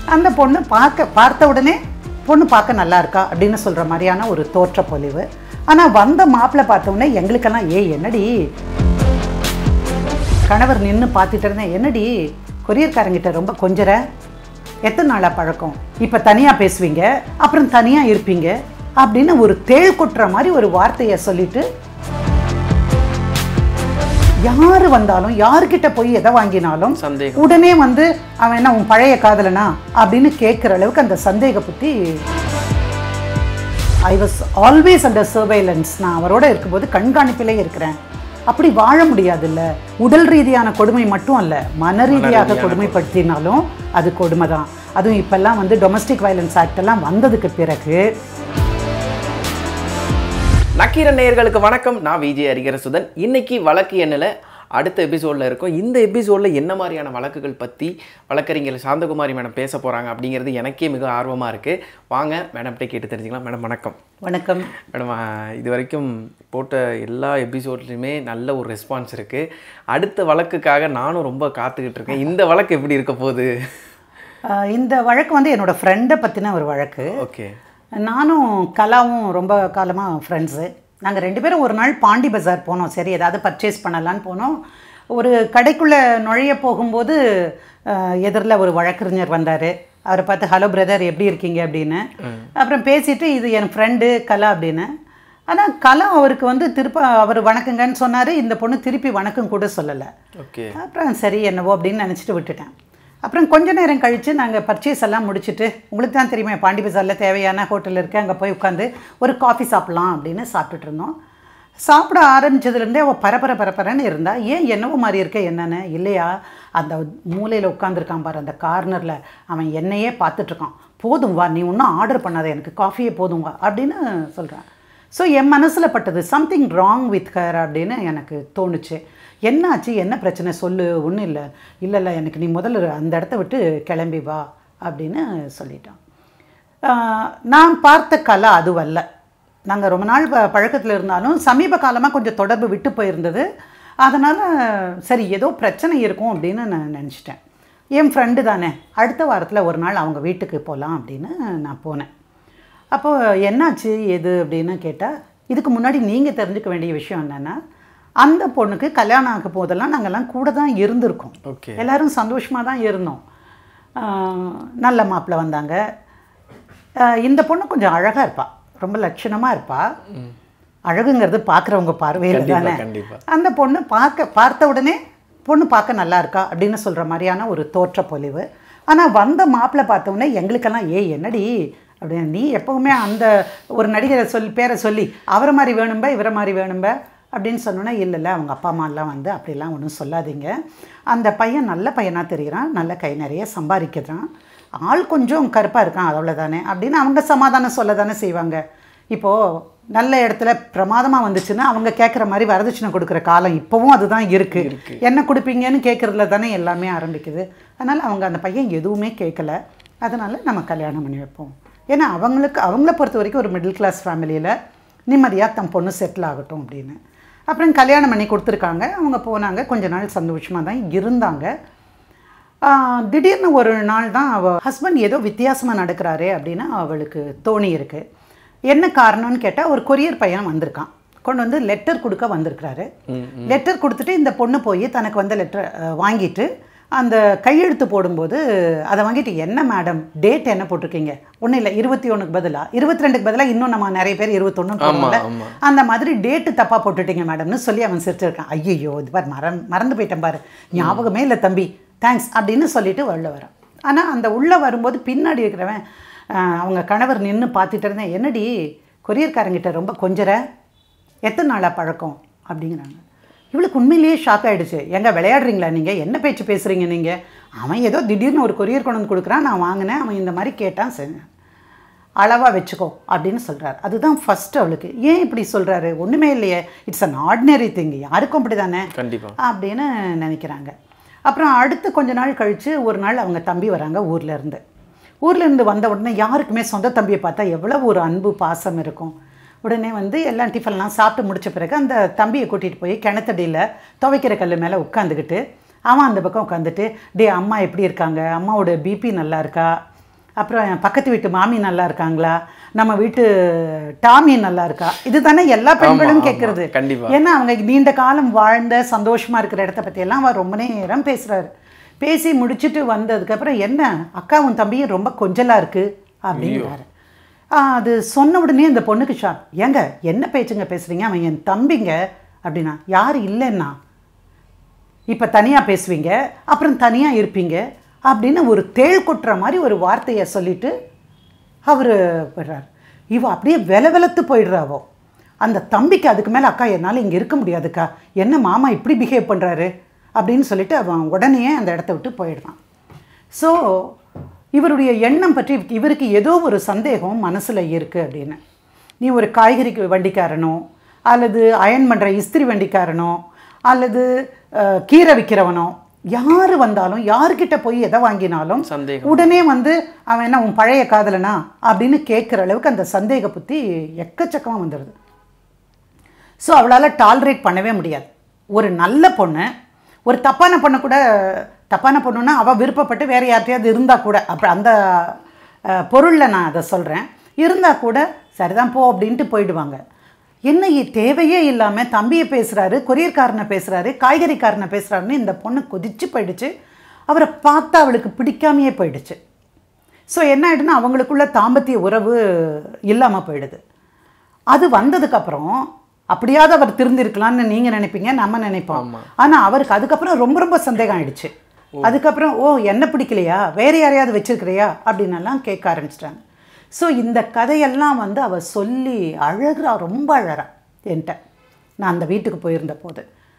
அந்த பொண்ணு பார்க்க பார்த்த உடனே பொண்ணு பார்க்க நல்லா இருக்கா அப்படின்னு சொல்கிற மாதிரியான ஒரு தோற்ற பொலிவு ஆனால் வந்த மாப்பிள்ளை பார்த்த உடனே எங்களுக்கெல்லாம் ஏய் என்னடி கணவர் நின்று பார்த்துட்டு இருந்தேன் என்னடி கொரியர்காரங்கிட்ட ரொம்ப கொஞ்சற எத்தனை நாளாக பழக்கம் இப்போ தனியாக பேசுவீங்க அப்புறம் தனியாக இருப்பீங்க அப்படின்னு ஒரு தேள் கொட்டுற மாதிரி ஒரு வார்த்தையை சொல்லிட்டு யார் வந்தாலும் யார்கிட்ட போய் எதை வாங்கினாலும் சந்தேகம் உடனே வந்து அவன் என்ன உன் பழைய காதலனா அப்படின்னு கேட்குற அளவுக்கு அந்த சந்தேக புத்தி I was always under surveillance நான் அவரோட இருக்கும்போது கண்காணிப்பிலே இருக்கிறேன் அப்படி வாழ முடியாதுல்ல உடல் ரீதியான கொடுமை மட்டும் அல்ல மன ரீதியாக கொடுமைப்படுத்தினாலும் அது கொடுமை தான் அதுவும் இப்பெல்லாம் வந்து டொமஸ்டிக் வயலன்ஸ் ஆக்ட் எல்லாம் வந்ததுக்கு பிறகு நக்கீரன் நேயர்களுக்கு வணக்கம் நான் விஜய் ஹரிகரசுதன் இன்னைக்கு வழக்கு எண்ணில் அடுத்த எபிசோடில் இருக்கும் இந்த எபிசோடில் என்ன மாதிரியான வழக்குகள் பற்றி வழக்கறிஞர் சாந்தகுமாரி மேடம் பேச போகிறாங்க அப்படிங்கிறது எனக்கே மிக ஆர்வமாக இருக்குது வாங்க மேடம்கிட்ட கேட்டு தெரிஞ்சுக்கலாம் மேடம் வணக்கம் வணக்கம் மேடம் ஆ, இது வரைக்கும் போட்ட எல்லா எபிசோட்லையுமே நல்ல ஒரு ரெஸ்பான்ஸ் இருக்குது அடுத்த வழக்குக்காக நானும் ரொம்ப காத்துக்கிட்டு இருக்கேன் இந்த வழக்கு எப்படி இருக்க போகுது ஆஹ் இந்த வழக்கு வந்து என்னோட ஃப்ரெண்டை பற்றின ஒரு வழக்கு ஓகே நானும் கலாவும் ரொம்ப காலமாக ஃப்ரெண்ட்ஸு நாங்கள் ரெண்டு பேரும் ஒரு நாள் பாண்டி பஜார் போனோம் சரி ஏதாவது பர்ச்சேஸ் பண்ணலான்னு போனோம் ஒரு கடைக்குள்ளே நுழைய போகும்போது எதிரில் ஒரு வழக்கறிஞர் வந்தார் அவரை பார்த்து ஹலோ பிரதர் எப்படி இருக்கீங்க அப்படின்னு அப்புறம் பேசிட்டு இது என் ஃப்ரெண்டு கலா அப்படின்னு ஆனால் கலா அவருக்கு வந்து திருப்ப அவர் வணக்கங்கன்னு சொன்னார் இந்த பொண்ணு திருப்பி வணக்கம் கூட சொல்லலை ஓகே அப்புறம் சரி என்னவோ அப்படின்னு நினச்சிட்டு விட்டுட்டேன் அப்புறம் கொஞ்ச நேரம் கழித்து நாங்கள் பர்ச்சேஸ் எல்லாம் முடிச்சுட்டு உங்களுக்கு தான் தெரியுமே பாண்டி பஜாரில் தேவையான ஹோட்டல் இருக்குது அங்கே போய் உட்காந்து ஒரு காஃபி சாப்பிட்லாம் அப்படின்னு சாப்பிட்டுட்டு இருந்தோம் சாப்பிட ஆரம்பிச்சதுலேருந்தே அவள் பரபர பரபரன்னு இருந்தா ஏன் என்னவோ மாதிரி இருக்க என்னன்னு இல்லையா அந்த மூலையில் உட்காந்துருக்கான் பாரு அந்த கார்னரில் அவன் என்னையே பார்த்துட்ருக்கான் போதும் வா நீ ஒன்றும் ஆர்டர் பண்ணாத எனக்கு காஃபியே போதும் வா அப்படின்னு சொல்கிறான் ஸோ என் மனசில் பட்டது சம்திங் ராங் வித் ஹர் அப்படின்னு எனக்கு தோணுச்சு என்னாச்சு என்ன பிரச்சனை சொல்லு ஒன்றும் இல்லை இல்லை இல்லை எனக்கு நீ முதல்ல அந்த இடத்த விட்டு கிளம்பி வா அப்படின்னு சொல்லிட்டான் ஆஹ் நான் பார்த்த கலை அதுவல்ல நாங்கள் ரொம்ப நாள் ப பழக்கத்தில் இருந்தாலும் சமீப காலமாக கொஞ்சம் தொடர்பு விட்டு போயிருந்தது அதனால் சரி ஏதோ பிரச்சனை இருக்கும் அப்படின்னு நான் நினச்சிட்டேன் என் ஃப்ரெண்டு தானே அடுத்த வாரத்தில் ஒரு நாள் அவங்க வீட்டுக்கு போகலாம் அப்படின்னு நான் போனேன் அப்போ என்னாச்சு எது அப்படின்னு கேட்டால் இதுக்கு முன்னாடி நீங்கள் தெரிஞ்சுக்க வேண்டிய விஷயம் என்னென்னா அந்த பொண்ணுக்கு கல்யாணம் ஆக போதெல்லாம் நாங்கள்லாம் கூட தான் இருந்திருக்கோம் ஓகே எல்லாரும் சந்தோஷமாக தான் இருந்தோம் ஆஹ் நல்ல மாப்பிள்ளை வந்தாங்க ஆஹ் இந்த பொண்ணு கொஞ்சம் அழகாக இருப்பா ரொம்ப லட்சணமாக இருப்பா அழகுங்கிறது பார்க்குறவங்க பார்வையில் கண்டிப்பா தானே கண்டிப்பா அந்த பொண்ணு பார்க்க பார்த்த உடனே பொண்ணு பார்க்க நல்லா இருக்கா அப்படின்னு சொல்கிற மாதிரியான ஒரு தோற்ற பொலிவு ஆனால் வந்த மாப்பிள்ளை பார்த்த உடனே எங்களுக்கெல்லாம் ஏய் என்னடி அப்படின்னு நீ எப்பவுமே அந்த ஒரு நடிகரை சொல்லி பேரை சொல்லி அவரை மாதிரி வேணும்ப இவரை மாதிரி வேணும்ப அப்படின்னு சொன்னோன்னா இல்லை இல்லை அவங்க அப்பா அம்மாலாம் வந்து அப்படிலாம் ஒன்றும் சொல்லாதீங்க அந்த பையன் நல்ல பையனாக தெரிகிறான் நல்ல கை நிறைய சம்பாதிக்கிறான் ஆள் கொஞ்சம் கருப்பாக இருக்கான் அவ்வளோதானே அப்படின்னு அவங்க சமாதானம் சொல்ல தானே செய்வாங்க இப்போது நல்ல இடத்துல பிரமாதமாக வந்துச்சுன்னா அவங்க கேட்குற மாதிரி வரதட்சணை கொடுக்குற காலம் இப்போவும் அதுதான் இருக்குது என்ன கொடுப்பீங்கன்னு கேட்குறதுல தானே எல்லாமே ஆரம்பிக்குது அதனால் அவங்க அந்த பையன் எதுவுமே கேட்கல அதனால் நம்ம கல்யாணம் பண்ணி வைப்போம் ஏன்னா அவங்களுக்கு அவங்கள பொறுத்த வரைக்கும் ஒரு மிடில் கிளாஸ் ஃபேமிலியில் நிம்மதியாக தம் பொண்ணு செட்டில் ஆகட்டும் அப்படின்னு அப்புறம் கல்யாணம் பண்ணி கொடுத்துருக்காங்க அவங்க போனாங்க கொஞ்ச நாள் சந்தோஷமாக தான் இருந்தாங்க ஆஹ் திடீர்னு ஒரு நாள் தான் அவள் ஹஸ்பண்ட் ஏதோ வித்தியாசமாக நடக்கிறாரே அப்படின்னு அவளுக்கு தோணி இருக்கு என்ன காரணம்னு கேட்டால் ஒரு கொரியர் பையன் வந்திருக்கான் கொண்டு வந்து லெட்டர் கொடுக்க வந்திருக்கிறாரு லெட்டர் கொடுத்துட்டு இந்த பொண்ணு போய் தனக்கு வந்த லெட்டர் வாங்கிட்டு அந்த கையெழுத்து போடும்போது அதை வாங்கிட்டு என்ன மேடம் டேட் என்ன போட்டிருக்கீங்க ஒன்றும் இல்லை இருபத்தி ஒன்றுக்கு பதிலாக இருபத்தி ரெண்டுக்கு பதிலாக இன்னும் நம்ம நிறைய பேர் இருபத்தொன்னு போடுவோம்ல ஆமா. அந்த மாதிரி டேட்டு தப்பாக போட்டுட்டீங்க மேடம்னு சொல்லி அவன் சிரிச்சிருக்கான் ஐயோ இது பாரு மறந் மறந்து போயிட்டேன் பாரு ஞாபகமே இல்லை தம்பி தேங்க்ஸ் அப்படின்னு சொல்லிட்டு வெளில வரான் ஆனால் அந்த உள்ளே வரும்போது பின்னாடி இருக்கிறவன் ஆஹ், அவங்க கணவர் நின்று பார்த்துட்டு இருந்தேன் என்னடி கொரியர்காரங்கிட்ட ரொம்ப கொஞ்சற எத்தனை நாளாக பழக்கம் அப்படிங்கிறாங்க இவளுக்கு உண்மையிலேயே ஷாக் ஆகிடுச்சு எங்க விளையாடுறீங்களா நீங்கள் என்ன பேச்சு பேசுகிறீங்க நீங்கள் அவன் ஏதோ திடீர்னு ஒரு கொரியர் கொண்டு வந்து கொடுக்குறான் நான் வாங்கினேன் அவன் இந்த மாதிரி கேட்டான் சரி அளவாக வச்சுக்கோ அப்படின்னு சொல்கிறார் அதுதான் ஃபர்ஸ்ட் அவளுக்கு ஏன் இப்படி சொல்கிறாரு ஒன்றுமே இல்லையே இட்ஸ் அன் ஆர்டினரி திங் யாருக்கும் அப்படி தானே கண்டிப்பா அப்படின்னு நினைக்கிறாங்க அப்புறம் அடுத்து கொஞ்ச நாள் கழித்து ஒரு நாள் அவங்க தம்பி வராங்க ஊர்ல இருந்து ஊர்ல இருந்து வந்த உடனே யாருக்குமே சொந்த தம்பியை பார்த்தா எவ்வளோ ஒரு அன்பு பாசம் இருக்கும் உடனே வந்து எல்லாம் டிஃபன்லாம் சாப்பிட்டு முடிச்ச பிறகு அந்த தம்பியை கூட்டிகிட்டு போய் கிணத்தடியில் துவைக்கிற கல் மேலே உட்காந்துக்கிட்டு அவன் அந்த பக்கம் உட்காந்துட்டு டே அம்மா எப்படி இருக்காங்க அம்மாவோட பிபி நல்லா இருக்கா அப்புறம் என் பக்கத்து வீட்டு மாமி நல்லா இருக்காங்களா நம்ம வீட்டு டாமி நல்லா இருக்கா இது தானே எல்லா பெண்களும் ஆமா, கேட்கறது கண்டிப்பா. ஏன்னா அவங்க நீண்ட காலம் வாழ்ந்த சந்தோஷமா இருக்கிற இடத்த பத்தி எல்லாம் அவர் ரொம்ப நேரம் பேசுறாரு பேசி முடிச்சுட்டு வந்ததுக்கப்புறம் என்ன அக்காவும் தம்பியும் ரொம்ப கொஞ்சலா இருக்கு அப்படிங்கிறாரு ஆ, அது சொன்ன உடனே இந்த பொண்ணுக்கு ஷாக் ஏங்க என்ன பேச்சுங்க பேசுறீங்க அவன் என் தம்பிங்க அப்படின்னா யார் இல்லைன்னா இப்போ தனியாக பேசுவீங்க அப்புறம் தனியாக இருப்பீங்க அப்படின்னு ஒரு தேள் கொட்டுற மாதிரி ஒரு வார்த்தையை சொல்லிட்டு அவர் போயிடுறார் இவ அப்படியே வெல வெலத்து போயிடுறாவோ அந்த தம்பிக்கு அதுக்கு மேலே அக்கா என்னால் இங்கே இருக்க முடியாதுக்கா என்ன மாமா இப்படி பிஹேவ் பண்ணுறாரு அப்படின்னு சொல்லிட்டு அவன் உடனே அந்த இடத்த விட்டு போயிடுறான் ஸோ இவருடைய எண்ணம் பற்றி இவருக்கு ஏதோ ஒரு சந்தேகம் மனசில் இருக்குது அப்படின்னு நீ ஒரு காய்கறிக்கு வண்டிக்காரனோ அல்லது அயன் பண்ணுற இஸ்திரி வண்டிக்காரனோ அல்லது அஹ், கீரை விற்கிறவனோ யார் வந்தாலும் யார்கிட்ட போய் எதை வாங்கினாலும் சந்தேகம் உடனே வந்து அவன் என்ன உன் பழைய காதலனா அப்படின்னு கேட்குற அளவுக்கு அந்த சந்தேக புத்தி எக்கச்சக்கமாக வந்துடுது ஸோ அவளால் டாலரேட் பண்ணவே முடியாது ஒரு நல்ல பொண்ணு ஒரு தப்பான பொண்ணு கூட தப்பான பொண்ணுன்னா அவள் விருப்பப்பட்டு வேறு யார்கிட்டயாவது இருந்தால் கூட அப்போ அந்த பொருளில் நான் அதை சொல்கிறேன் இருந்தால் கூட சரிதான் போ அப்படின்ட்டு போயிடுவாங்க என்ன இ- தேவையே இல்லாமல் தம்பியை பேசுகிறாரு கொரியர்காரனை பேசுகிறாரு காய்கறிக்காரனை பேசுகிறாருன்னு இந்த பொண்ணு கொதிச்சு போயிடுச்சு அவரை பார்த்தா அவளுக்கு பிடிக்காமையே போயிடுச்சு ஸோ என்ன ஆயிடுன்னா அவங்களுக்குள்ள தாம்பத்திய உறவு இல்லாமல் போயிடுது அது வந்ததுக்கப்புறம் அப்படியாவது அவர் திருந்திருக்கலாம்னு நீங்கள் நினைப்பீங்க நம்ம நினைப்போம் ஆனால் அவருக்கு அதுக்கப்புறம் ரொம்ப ரொம்ப சந்தேகம் ஆயிடுச்சு அதுக்கப்புறம் ஓ என்ன பிடிக்கலையா வேற யாரையாவது வச்சிருக்கிறியா அப்படின்னெல்லாம் கேட்க ஆரம்பிச்சிட்டாங்க ஸோ இந்த கதையெல்லாம் வந்து அவ சொல்லி அழகுறா ரொம்ப அழறா என்கிட்ட நான் அந்த வீட்டுக்கு போயிருந்த போது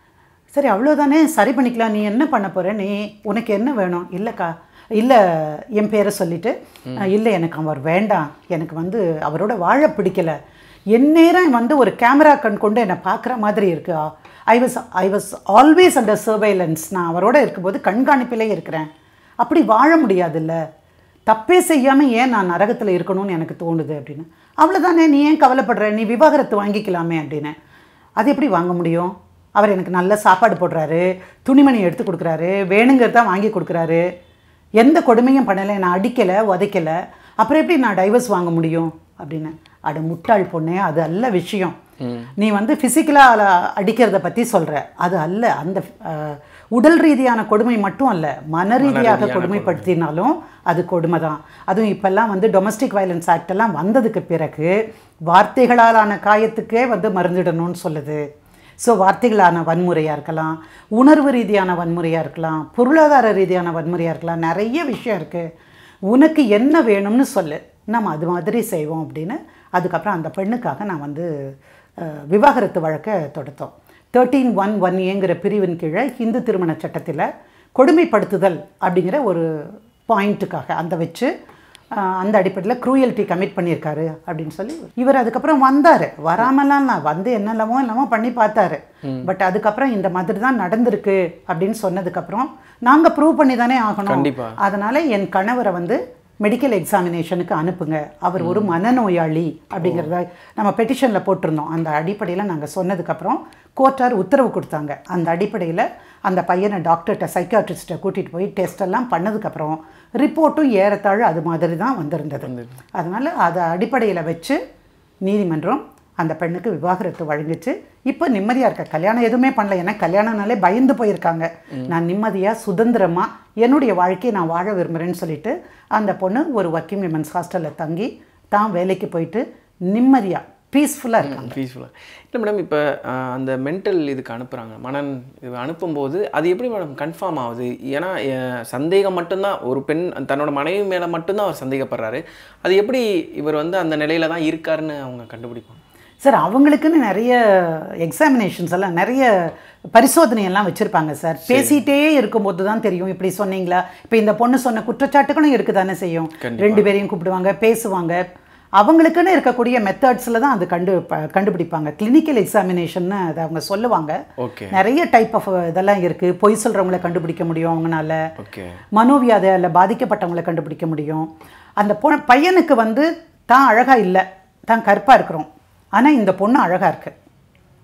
சரி அவ்வளோதானே சரி பண்ணிக்கலாம் நீ என்ன பண்ண போற நீ உனக்கு என்ன வேணும் இல்லைக்கா இல்லை என் பேரை சொல்லிட்டு "அஹ், இல்லை எனக்கு அவர் வேண்டாம் எனக்கு வந்து அவரோட வாழ பிடிக்கல எந்நேரம் வந்து ஒரு கேமரா கண் கொண்டு என்னை பார்க்குற மாதிரி இருக்கு I was I was always under surveillance நான் அவரோட இருக்கும்போது கண்காணிப்பிலே இருக்கிறேன் அப்படி வாழ முடியாதுல்ல தப்பே செய்யாமல் ஏன் நான் நரகத்தில் இருக்கணும்னு எனக்கு தோணுது அப்படின்னு அவ்வளோதானே நீ ஏன் கவலைப்படுற நீ விவாகரத்து வாங்கிக்கலாமே அப்படின்னு அது எப்படி வாங்க முடியும் அவர் எனக்கு நல்ல சாப்பாடு போடுறாரு துணிமணி எடுத்து கொடுக்குறாரு வேணுங்கிறத வாங்கி கொடுக்குறாரு எந்த கொடுமையும் பண்ணலை நான் அடிக்கலை உதைக்கலை அப்புறம் எப்படி நான் டைவர்ஸ் வாங்க முடியும் அப்படின்னு அட முட்டாள் பொண்ணே அது அல்ல விஷயம் நீ வந்து ஃபிசிக்கலாக அடிக்கிறத பற்றி சொல்கிற அது அல்ல அந்த அஹ், உடல் ரீதியான கொடுமை மட்டும் அல்ல மன ரீதியாக கொடுமைப்படுத்தினாலும் அது கொடுமை தான் அதுவும் இப்போல்லாம் வந்து டொமஸ்டிக் வயலன்ஸ் ஆக்ட் எல்லாம் வந்ததுக்கு பிறகு வார்த்தைகளாலான காயத்துக்கே வந்து மருந்திடணும்னு சொல்லுது ஸோ வார்த்தைகளான வன்முறையாக இருக்கலாம் உணர்வு ரீதியான வன்முறையாக இருக்கலாம் பொருளாதார ரீதியான வன்முறையாக இருக்கலாம் நிறைய விஷயம் இருக்குது உனக்கு என்ன வேணும்னு சொல்லு நம்ம அது மாதிரி செய்வோம் அப்படின்னு அதுக்கப்புறம் அந்த பெண்ணுக்காக நான் வந்து அஹ், விவாகரத்து வழக்கை தொடுத்தோம் தேர்ட்டீன் ஒன் ஒன் ஏங்கிற பிரிவின் கீழே இந்து திருமண சட்டத்தில் கொடுமைப்படுத்துதல் அப்படிங்கிற ஒரு பாயிண்ட்டுக்காக அந்த வச்சு ஆஹ், அந்த அடிப்படையில் க்ரூயல்ட்டி கமிட் பண்ணியிருக்காரு அப்படின்னு சொல்லி இவர் அதுக்கப்புறம் வந்தார் வராமலாம் நான் வந்து என்னெல்லாமோ என்னமோ பண்ணி பார்த்தாரு பட் அதுக்கப்புறம் இந்த மாதிரி தான் நடந்திருக்கு அப்படின்னு சொன்னதுக்கப்புறம் நாங்கள் ப்ரூவ் பண்ணி தானே ஆகணும் கண்டிப்பா. அதனால் என் கணவரை வந்து மெடிக்கல் எக்ஸாமினேஷனுக்கு அனுப்புங்க அவர் ஒரு மனநோயாளி அப்படிங்கிறத நம்ம பெட்டிஷனில் போட்டிருந்தோம் அந்த அடிப்படையில் நாங்கள் சொன்னதுக்கப்புறம் கோர்ட்டார் உத்தரவு கொடுத்தாங்க அந்த அடிப்படையில் அந்த பையனை டாக்டர்கிட்ட சைக்காட்ரிஸ்ட்டை கூட்டிகிட்டு போய் டெஸ்ட் எல்லாம் பண்ணதுக்கப்புறம் ரிப்போர்ட்டும் ஏறத்தாழ அது மாதிரி தான் வந்திருந்தது அதனால் அதை அடிப்படையில் வச்சு நீதிமன்றம் அந்த பெண்ணுக்கு விவாகரத்து வழங்குச்சு இப்போ நிம்மதியாக இருக்க கல்யாணம் எதுவுமே பண்ணல ஏன்னா கல்யாணம்னாலே பயந்து போயிருக்காங்க நான் நிம்மதியாக சுதந்திரமாக என்னுடைய வாழ்க்கையை நான் வாழ விரும்புகிறேன்னு சொல்லிட்டு அந்த பொண்ணு ஒரு ஒர்க்கிங் விமன்ஸ் ஹாஸ்டலில் தங்கி தான் வேலைக்கு போயிட்டு நிம்மதியாக பீஸ்ஃபுல்லாக இருக்காங்க பீஸ்ஃபுல்லாக இல்லை மேடம் இப்போ அந்த மென்டல் இதுக்கு அனுப்புகிறாங்க மனன் இது அனுப்பும்போது அது எப்படி மேடம் கன்ஃபார்ம் ஆகுது ஏன்னா அஹ், சந்தேகம் மட்டும்தான் ஒரு பெண் தன்னோட மனைவி மேலே மட்டும்தான் அவர் சந்தேகப்படுறாரு அது எப்படி இவர் வந்து அந்த நிலையில தான் இருக்காருன்னு அவங்க கண்டுபிடிப்பாங்க சார் அவங்களுக்குன்னு நிறைய எக்ஸாமினேஷன்ஸ் எல்லாம் நிறைய பரிசோதனை எல்லாம் வச்சுருப்பாங்க சார் பேசிட்டே இருக்கும்போது தான் தெரியும் இப்படி சொன்னீங்களா இப்போ இந்த பொண்ணு சொன்ன குற்றச்சாட்டுகளும் இருக்கு தானே செய்யும் கண்டிப்பா. ரெண்டு பேரையும் கூப்பிடுவாங்க பேசுவாங்க அவங்களுக்குன்னு இருக்கக்கூடிய மெத்தட்ஸில் தான் அது கண்டு ப- கண்டுபிடிப்பாங்க கிளினிக்கல் எக்ஸாமினேஷன் அதை அவங்க சொல்லுவாங்க ஓகே நிறைய டைப் ஆஃப் இதெல்லாம் இருக்குது பொய் சொல்கிறவங்கள கண்டுபிடிக்க முடியும் அவங்கனால ஓகே மனோவியாதியால் பாதிக்கப்பட்டவங்களை கண்டுபிடிக்க முடியும் அந்த பொ பையனுக்கு வந்து தான் அழகாக இல்லை தான் கருப்பாக இருக்கிறோம் ஆனால் இந்த பொண்ணு அழகாக இருக்கு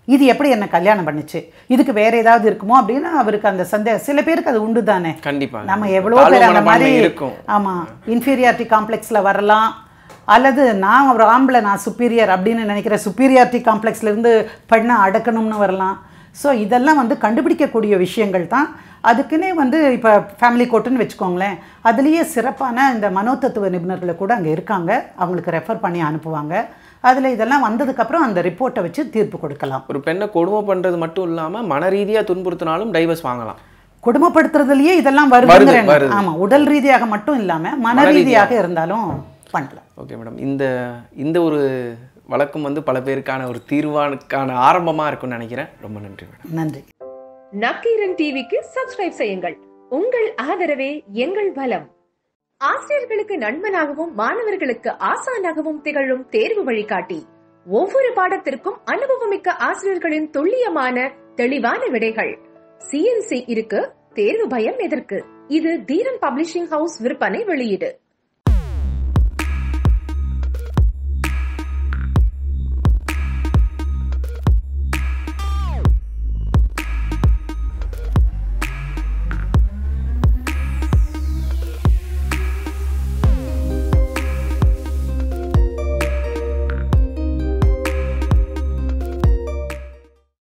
இது எப்படி என்ன கல்யாணம் பண்ணுச்சு இதுக்கு வேற ஏதாவது இருக்குமோ அப்படின்னு அவருக்கு அந்த சந்தேகம் சில பேருக்கு அது உண்டு தானே கண்டிப்பா நம்ம எவ்வளோ தாழ்வு பேர் அந்த மனப்பான்மை மாதிரி இருக்கும் ஆமாம் இன்ஃபீரியாரிட்டி காம்ப்ளெக்ஸில் வரலாம் அல்லது நான் ஒரு ஆம்பளை நான் சுப்பீரியர் அப்படின்னு நினைக்கிற சுப்பீரியாரிட்டி காம்ப்ளெக்ஸ்லேருந்து பெண்ணை அடக்கணும்னு வரலாம் ஸோ இதெல்லாம் வந்து கண்டுபிடிக்கக்கூடிய விஷயங்கள் தான் அதுக்குன்னே வந்து இப்போ ஃபேமிலி கோர்ட்டுன்னு வச்சுக்கோங்களேன் அதுலேயே சிறப்பான இந்த மனோதத்துவ நிபுணர்களை கூட அங்கே இருக்காங்க அவங்களுக்கு ரெஃபர் பண்ணி அனுப்புவாங்க அதில் இதெல்லாம் வந்ததுக்கப்புறம் அந்த ரிப்போர்ட்டை வச்சு தீர்ப்பு கொடுக்கலாம் ஒரு பெண்ணை கொடுமை பண்றது மட்டும் இல்லாம மன ரீதியா துன்புறுத்தினாலும் டைவர்ஸ் வாங்கலாம் கொடுமைப்படுத்துறதுலயே இதெல்லாம் வருது, வருதுங்கிறேன் வருது. ஆமா உடல் ரீதியாக மட்டும் இல்லாம மன ரீதியாக இருந்தாலும் பண்ணலாம் ஓகே மேடம் இந்த இந்த ஒரு வழக்கம் வந்து பல பேருக்கான ஒரு தீர்வானுக்கான ஆரம்பமா இருக்கும்னு நினைக்கிறேன் ரொம்ப நன்றி மேடம் நன்றி நக்கீரன் டிவிக்கு சப்ஸ்கிரைப் செய்யுங்கள் உங்கள் ஆதரவே எங்கள் பலம் ஆசிரியர்களுக்கு நண்பனாகவும் மாணவர்களுக்கு ஆசானாகவும் திகழும் தேர்வு வழிகாட்டி ஒவ்வொரு பாடத்திற்கும் அனுபவமிக்க ஆசிரியர்களின் துல்லியமான தெளிவான விடைகள் சிஎன்சி இருக்கு தேர்வு பயம் எதற்கு இது தீரன் பப்ளிஷிங் ஹவுஸ் விற்பனை வெளியீடு